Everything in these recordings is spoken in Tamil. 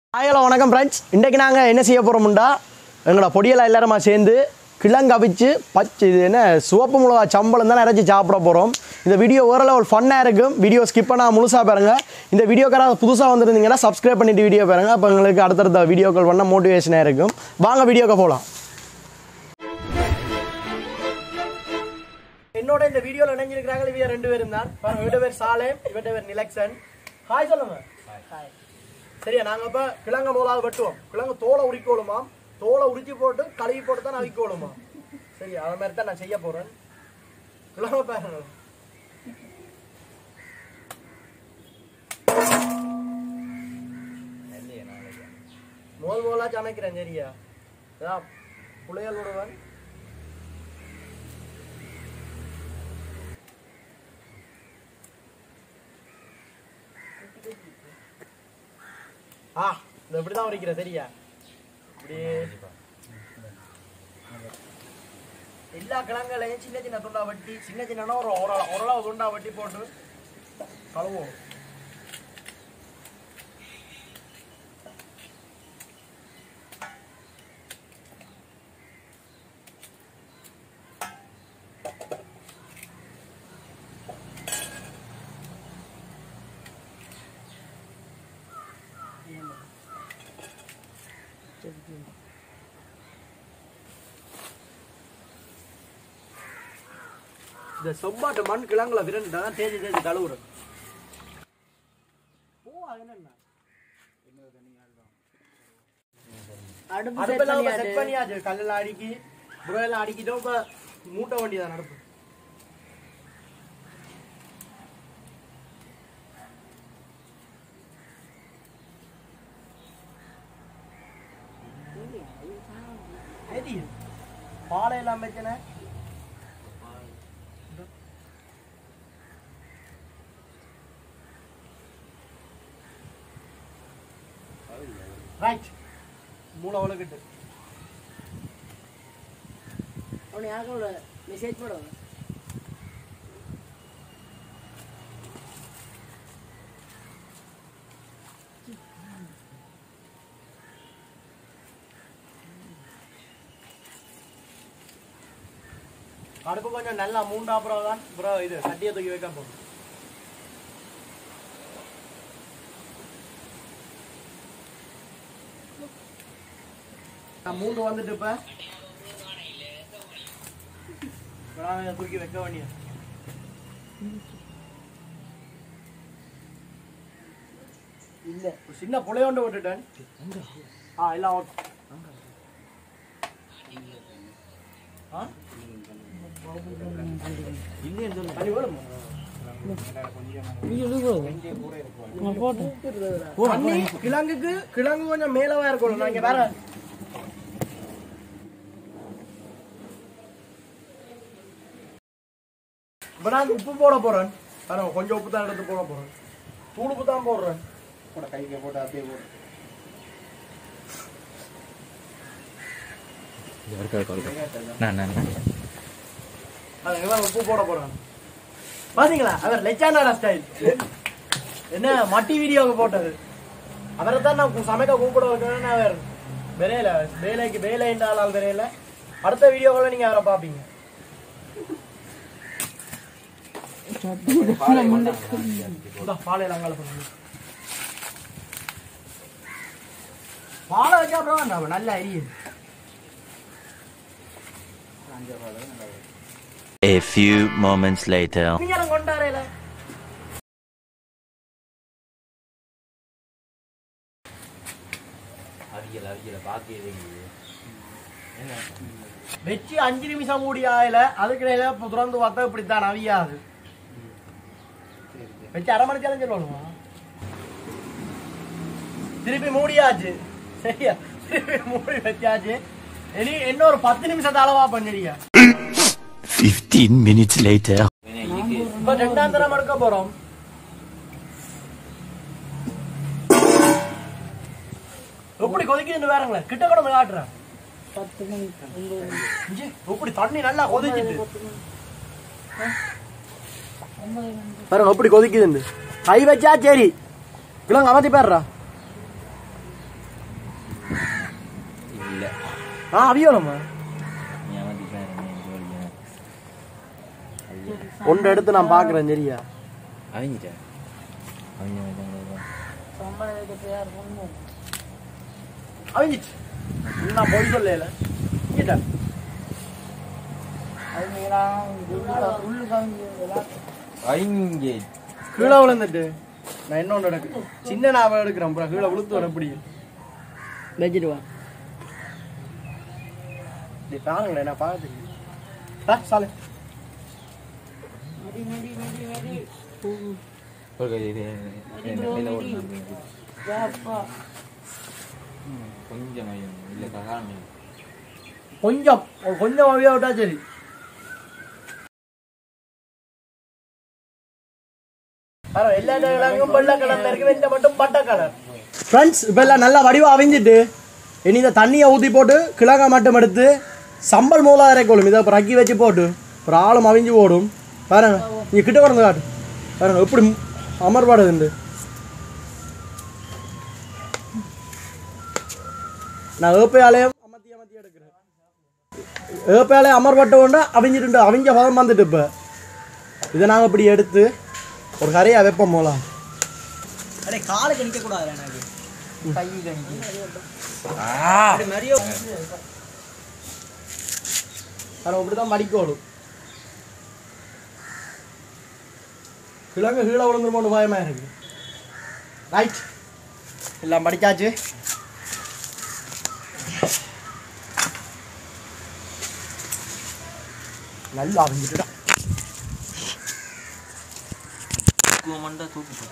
ஹலோ வணக்கம் ஃப்ரெண்ட்ஸ் இன்றைக்கு நாங்கள் என்ன செய்ய போகிறோம்டா எங்களோட பொடியெல்லாம் எல்லாருமா சேர்ந்து கிழங்கு அவிச்சு பச்சை இது என்ன சிவப்பு மிளகா சம்பளம் தான் இறச்சி சாப்பிட போகிறோம் இந்த வீடியோ ஓரளவு ஒரு ஃபன்னாக இருக்கும் வீடியோ ஸ்கிப் பண்ணால் முழுசாக பாருங்க இந்த வீடியோக்கார புதுசாக வந்திருந்தீங்கன்னா சப்ஸ்கிரைப் பண்ணிட்டு வீடியோ பாருங்க அப்போ எங்களுக்கு அடுத்தடுத்த வீடியோக்கள் பண்ண மோட்டிவேஷனாக இருக்கும் வாங்க வீடியோக்கு போகலாம் என்னோட இந்த வீடியோவில் இணைஞ்சிருக்கிறாங்க இவங்க ரெண்டு பேரும் தான் பாருங்க இவட்ட பேர் சாலேம் இவட்ட பேர் நிலக்ஷன் ஹாய் சொல்லுங்க ஹாய் சரியா நாங்க இப்ப கிழங்க முதலாவது வெட்டுவோம் கிழங்கு தோலை உரிக்கோளுமா தோலை உரிச்சு போட்டு கழுவி போட்டு தான் அவிக்கோளுமா சரியா அது மாதிரி தான் நான் செய்ய போறேன் கிழங்க பாருங்க முதல் முதலா சமைக்கிறேன் சரியா அதான் புளையல் விடுவேன் ஆ இந்த இப்படிதான் உரிக்கிற சரியா இப்படி எல்லா கிழங்குகளையும் சின்ன சின்ன துண்டா வெட்டி சின்ன சின்ன ஒரு ஒரு- ஓரளவு துண்டா வெட்டி போட்டு கழுவுவோம் இந்த செம்பாட்டு மண் கிழங்குல விரண்டு தான் தேய்ச்சி தேய்ச்சி கழுவுறது ஓ அது என்ன அடுப்பெல்லாம் இப்ப செட் பண்ணியாச்சு கல்லெல்லாம் அடுக்கி புரோயெல்லாம் அடிக்கிட்டோம் இப்ப மூட்டை வண்டி தான் நடப்பு எது பாலை எல்லாம் வச்சனே ரைட் மூளை உலகிட்டு அவனை யாருக்கும் மெசேஜ் போடுவாங்க அடுப்பு கொஞ்சம் நல்லா மூண்டா அப்புறம் தான் அப்புறம் இது சட்டியை தூக்கி வைக்க போகும் நான் மூண்டு வந்துட்டு இப்ப இப்ப நான் இதை தூக்கி வைக்க வேண்டிய இல்ல ஒரு சின்ன புளையோண்டு விட்டுட்டேன் ஆ எல்லாம் ஓகே ஆ இல்லையே சொல்லு தண்ணி வேணுமா தண்ணி கிழங்குக்கு கிழங்கு கொஞ்சம் மேலவா இருக்கணும் நான் இங்க வேற இப்ப நான் உப்பு போட போறேன் பாருங்க, கொஞ்சம் உப்பு தான் எடுத்து போட போறேன் தூள் உப்பு தான் போடுறேன் போட கைக்கு போட்டு அப்படியே போடு நான் நான் அதுக்கெல்லாம் உப்பு போட போறான் பாத்தீங்களா அவர் லெச்சானாடா ஸ்டைல் என்ன மட்டி வீடியோவுக்கு போட்டது அவரை தான் நான் கு- சமைக்க கூப்பிட வைக்கணும்னு அவர் விரையில வேலைக்கு வேலை என்றால் விரையில அடுத்த வீடியோவில் நீங்க அவரை பாப்பீங்க இந்தா, பாலை எல்லாம் அங்கால போடுங்க. பாலை வச்சா அப்புறம் வேண்டாம், நல்லா அரியுது A few moments later. நீங்க கொண்டாரையில அவியல் அவியல பாக்கியதே வச்சு அஞ்சு நிமிஷம் மூடி ஆகல அதுக்கிடையில இப்ப திறந்து பார்த்தா இப்படித்தான் அவியாது வச்சு அரை மணி சேலம் சொல்லணுமா திருப்பி மூடியாச்சு சரியா திருப்பி மூடி வச்சாச்சு இனி இன்னொரு பத்து நிமிஷத்தை அளவா பண்ணிடுங்க 15 minutes later. இப்ப ரெண்டாம் தரம் எடுக்க போறோம் எப்படி கொதிக்குதுன்னு வேறங்களேன் கிட்ட கூட காட்டுறேன் பத்து மணி ஒன்பது மணி இஞ்சி, இப்படி தண்ணி நல்லா கொதிச்சிட்டு ஒன்பது மணி பாருங்க எப்படி கொதிக்குதுன்னு கை வச்சா சரி கிழங்கு அமர்த்தி பாடுறா இல்லை ஆ அவியோலம்மா நீ அவன் டிசைன் நீ ஜோலியா ஒன்று எடுத்து நான் பார்க்குறேன் சரியா அவங்கிட்டேன் அவங்க வந்தாங்க சம்பளம் எடுத்து யார் பொண்ணு அவிஞ்சிச்சு நான் பொய் சொல்லல கிட்ட அவங்க உள்ளு காமிச்சு அவங்க கீழே விழுந்துட்டு நான் இன்னொன்று எடுக்க சின்ன நான் எடுக்கிறேன் அப்புறம் கீழே விழுத்து வர எப்படி வச்சுட்டு வா நீ பாருங்களேன் நான் பார்த்து சாலை ஒரு கை இது மேலே ஓடுது கொஞ்சம் இல்லை ககாமி கொஞ்சம் ஒரு கொஞ்சம் அவியா விட்டா சரி எல்லா கலருக்கும் வெள்ளை கலர்ல இருக்கு இந்த மட்டும் பட்டை கலர் ஃப்ரெண்ட்ஸ் இப்போ எல்லாம் நல்லா வடிவா அவிஞ்சிட்டு இனி இந்த தண்ணியை ஊற்றி போட்டு கிழங்கா மட்டும் எடுத்து சம்பல் மூலம் இறக்கணும் இதை அப்புறம் ரக்கி வச்சு போட்டு ஒரு ஆளும் அவிஞ்சு போடும் பாருங்க நீ கிட்ட கொண்டு காட்டு பாருங்க எப்படி அமர்பாடுது நான் ஏப்பையாலையும் அமர்த்தி அமர்த்தி எடுக்கிறேன் ஏப்பையாலே அமர்பட்ட கொண்டு அவிஞ்சிட்டு அவிஞ்ச பதம் வந்துட்டு இப்போ இதை நாங்கள் இப்படி எடுத்து ஒரு கரையாக வைப்போம் போலாம் அடே காலுக்கு நிக்க கூடாது எனக்கு கை கணிக்கு ஆனால் இப்படி தான் மடிக்கோடும் கிழங்கு கீழே விழுந்துருமோன்னு பயமாக இருக்கு ரைட் எல்லாம் படிச்சாச்சு நல்லா அவிஞ்சிட்டுடா மண்டை தூக்கி போடு.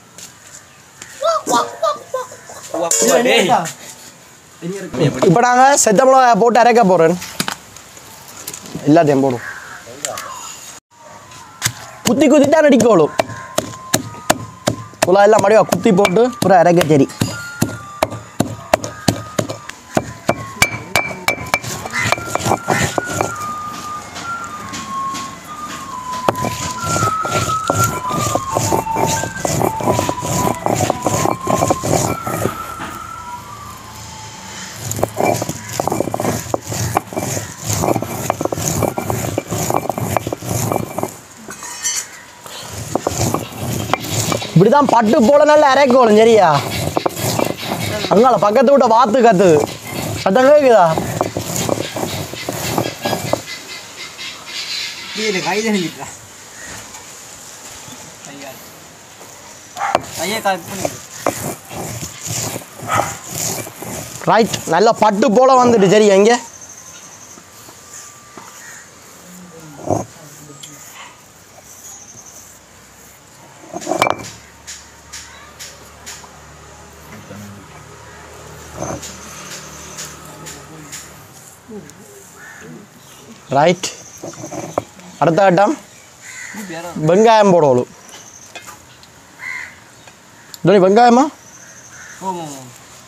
இப்போ நாங்கள் செத்த மிளகா போட்டு அரைக்க போகிறேன் எல்லாத்தையும் போடும் குத்தி குத்தி தான் அடிக்கணும் புலா எல்லாம் மடிவா குத்தி போட்டு பூரா அரைக்க சரி இப்படி தான் பட்டு போல நல்லா அரைக்கணும் சரியா அங்கால பக்கத்து விட்ட வாத்து கத்துது சத்தம் கேக்குதா கீழே கை தெரிஞ்சிட்டா கையால் கையை கால் பண்ணி ரைட் நல்லா பட்டு போல வந்துட்டு சரியா இங்கே ரைட் அடுத்த கட்டம் வெங்காயம் போடணும் தோனி வெங்காயமா ஓம் ஓம் ஓம்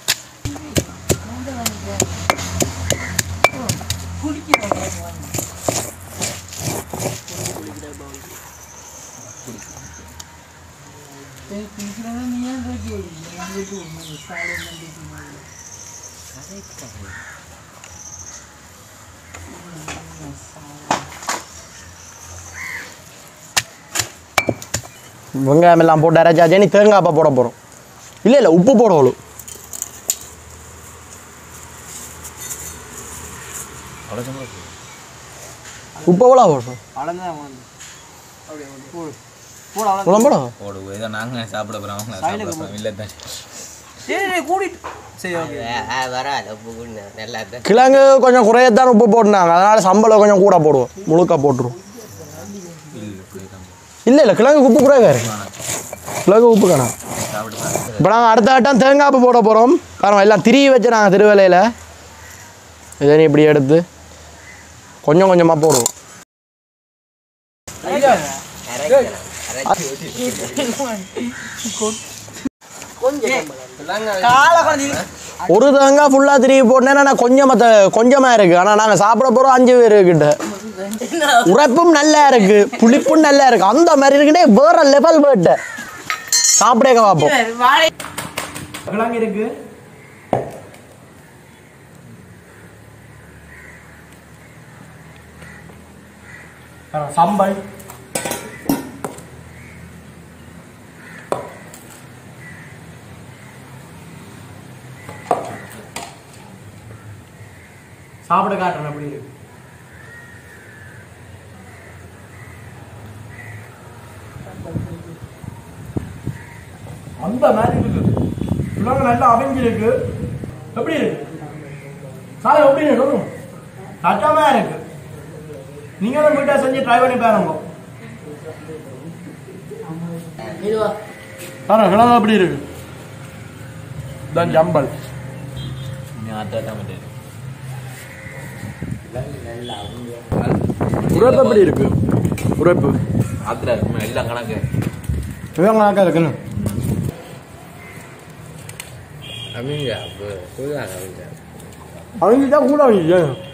வெங்காயம் எல்லாம் போட்டு அரைச்சாச்சு நீ தேங்காய் அப்போ போட போகிறோம் இல்லை இல்லை உப்பு போடணும் உப்பு எவ்வளோ போடணும் அளந்தான் வந்து அப்படியே வந்து போடு போடு அவ்வளோ இவ்வளோ போடும் போடு இதை நாங்கள் சாப்பிட போகிறோம் அவங்க சாப்பிட போகிறோம் இல்லை தான் சரி சரி கூட்டிட்டு சரி ஓகே வராது உப்பு கூட நல்லா தான் கிழங்கு கொஞ்சம் குறையத்தான் உப்பு போட்டுனாங்க அதனால சம்பளம் கொஞ்சம் கூட போடுவோம் முழுக்க போட்டுருவோம் இல்லை இல்லை கிழங்கு உப்பு குறைவாக இருக்கு கிழங்கு உப்பு காணும் சாப்பிட்டு பாருங்க இப்போ நாங்கள் அடுத்த ஆட்டம் தேங்காய் பூ போட போகிறோம் பாருங்க எல்லாம் திரி வச்சு நாங்கள் திருவேலையில் இதை நீ இப்படி எடுத்து கொஞ்சம் கொஞ்சமாக போடுவோம் காலை குழந்தை ஒரு தேங்காய் ஃபுல்லாக திருப்பி போட்டேன்னா நான் கொஞ்சமாக கொஞ்சமாக இருக்குது ஆனால் நாங்கள் சாப்பிட போகிறோம் அஞ்சு பேர் கிட்ட உரைப்பும் நல்லா இருக்கு புளிப்பும் நல்லா இருக்கு அந்த மாதிரி இருக்குன்னே வேற லெவல் வேட்ட சாப்பிடேக்க பார்ப்போம் கிழங்கு இருக்கு சம்பல் சாப்பிட காட்டுறேன் அப்படி இருக்கு அந்த மாதிரி இருக்குது உலகம் நல்லா அமைஞ்சிருக்கு எப்படி இருக்கு சாலை எப்படி இருக்கு சொல்லுங்க சட்டமா இருக்கு நீங்களும் வீட்டை செஞ்சு ட்ரை பண்ணி பாருங்க இதுவா சார் கிழங்கு எப்படி இருக்கு தான் ஜம்பல் இன்னும் அதான் மட்டும் உரைப்பு எப்படி இருக்கு உரைப்பு ஆத்திரா இருக்குமா எல்லாம் கணக்கு இவங்களாக்கா இருக்குன்னு அப்படிங்க அப்போ புதுதாக அப்படிங்க அவங்க தான் கூட அவங்க